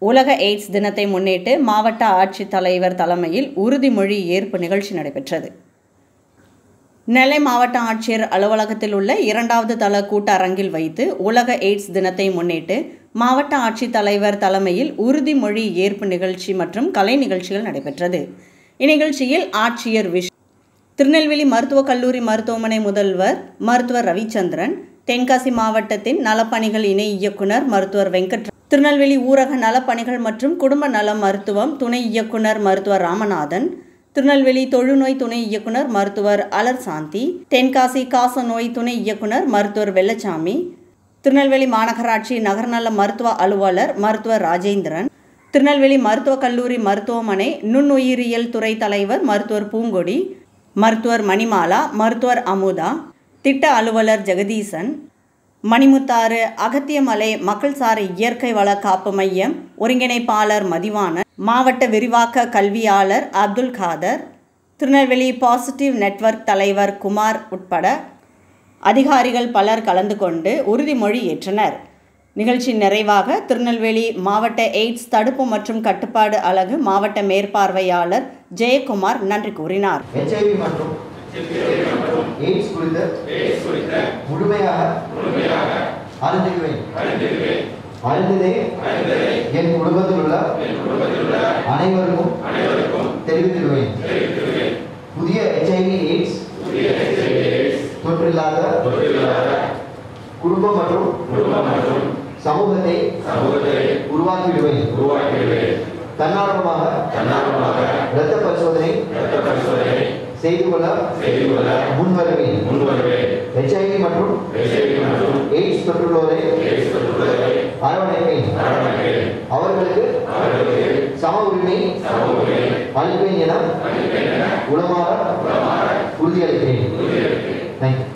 உலக எய்ட்ஸ் தினத்தை முன்னிட்டு மாவட்ட ஆட்சித்தலைவர் தலைமையில் உறுதிமொழி ஏற்பு நிகழ்ச்சி நடைபெற்றது நெல்லை மாவட்ட ஆட்சியர் அலுவலகத்தில் உள்ள இரண்டாவது தள கூட்டரங்கில் வைத்து உலக எய்ட்ஸ் தினத்தை முன்னிட்டு மாவட்ட ஆட்சித்தலைவர் தலைமையில் உறுதிமொழி ஏற்பு நிகழ்ச்சி மற்றும் கலை நிகழ்ச்சிகள் நடைபெற்றது இந்நிகழ்ச்சியில் ஆட்சியர் விஷ் திருநெல்வேலி மருத்துவக் கல்லூரி மருத்துவமனை முதல்வர் மருத்துவர் ரவிச்சந்திரன் தென்காசி மாவட்டத்தின் நலப்பணிகள் இணை இயக்குனர் மருத்துவர் வெங்கட் திருநெல்வேலி ஊரக நலப்பணிகள் மற்றும் குடும்ப நல மருத்துவம் துணை இயக்குனர் மருத்துவர் ராமநாதன் திருநெல்வேலி தொழுநோய் துணை இயக்குனர் மருத்துவர் அலர் சாந்தி தென்காசி காசநோய் துணை இயக்குனர் மருத்துவர் வெள்ளச்சாமி திருநெல்வேலி மாநகராட்சி நகர்நல மருத்துவ அலுவலர் மருத்துவர் ராஜேந்திரன் திருநெல்வேலி மருத்துவக் கல்லூரி மருத்துவமனை நுண்ணுயிரியல் துறை தலைவர் மருத்துவர் பூங்கொடி மருத்துவர் மணிமாலா மருத்துவர் அமுதா திட்ட அலுவலர் ஜெகதீசன் மணிமுத்தாறு அகத்தியமலை மக்கள் சார் இயற்கை வள காப்பு மையம் ஒருங்கிணைப்பாளர் மதிவாணன் மாவட்ட விரிவாக்க கல்வியாளர் அப்துல் காதர் திருநெல்வேலி பாசிட்டிவ் நெட்வொர்க் தலைவர் குமார் உட்பட அதிகாரிகள் பலர் கலந்து கொண்டு உறுதிமொழி ஏற்றனர் நிகழ்ச்சி நிறைவாக திருநெல்வேலி மாவட்ட எய்ட்ஸ் தடுப்பு மற்றும் கட்டுப்பாடு அலகு மாவட்ட மேற்பார்வையாளர் ஜெயக்குமார் நன்றி கூறினார் ஹெச்ஐவி மற்றும் எய்ட்ஸ் குறித்த முழுமையாக அறிந்திருவேன் அறிந்ததே என் குடும்பத்தில் உள்ள அனைவருக்கும் தெரிவித்திருவேன் புதிய ஹெச்ஐவி எய்ட்ஸ் தொற்றில்லாத குடும்பம் மற்றும் சமூகத்தை உருவாக்கிவிடுவேன் தன்னார்வமாக இரத்த பரிசோதனை செய்து கொள்ள முன்வருவேன் ஹெச்ஐவி மற்றும் எய்ட்ஸ் தொற்றுள்ளோரை அரவணைப்பேன் அவர்களுக்கு சம உரிமை அளிப்பேன் என உளமாற உறுதியளிக்கிறேன் தேங்க்யூ